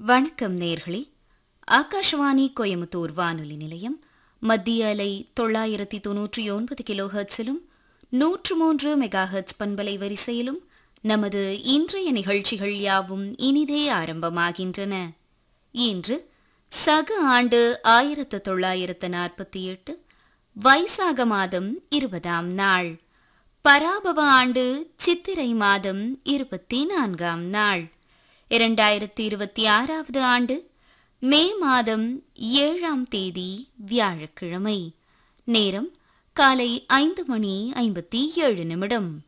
வணக்கம் நேர்களே ஆகாஷவாணி கோயமுத்தூர் வானொலி நிலையம் மத்திய அலை தொள்ளாயிரத்தி தொன்னூற்றி ஒன்பது கிலோ ஹெர்ட்ஸிலும் நூற்று மூன்று மெகா ஹெர்ட்ஸ் பண்பலை வரிசையிலும் நமது இன்றைய நிகழ்ச்சிகள் யாவும் இனிதே ஆரம்பமாகின்றன இன்று சக ஆண்டு ஆயிரத்து தொள்ளாயிரத்து நாற்பத்தி எட்டு வைசாக மாதம் இருபதாம் நாள் பராபவ ஆண்டு சித்திரை மாதம் இருபத்தி நான்காம் நாள் இரண்டாயிரத்தி இருபத்தி ஆறாவது ஆண்டு மே மாதம் ஏழாம் தேதி வியாழக்கிழமை நேரம் காலை ஐந்து மணி ஐம்பத்தி ஏழு நிமிடம்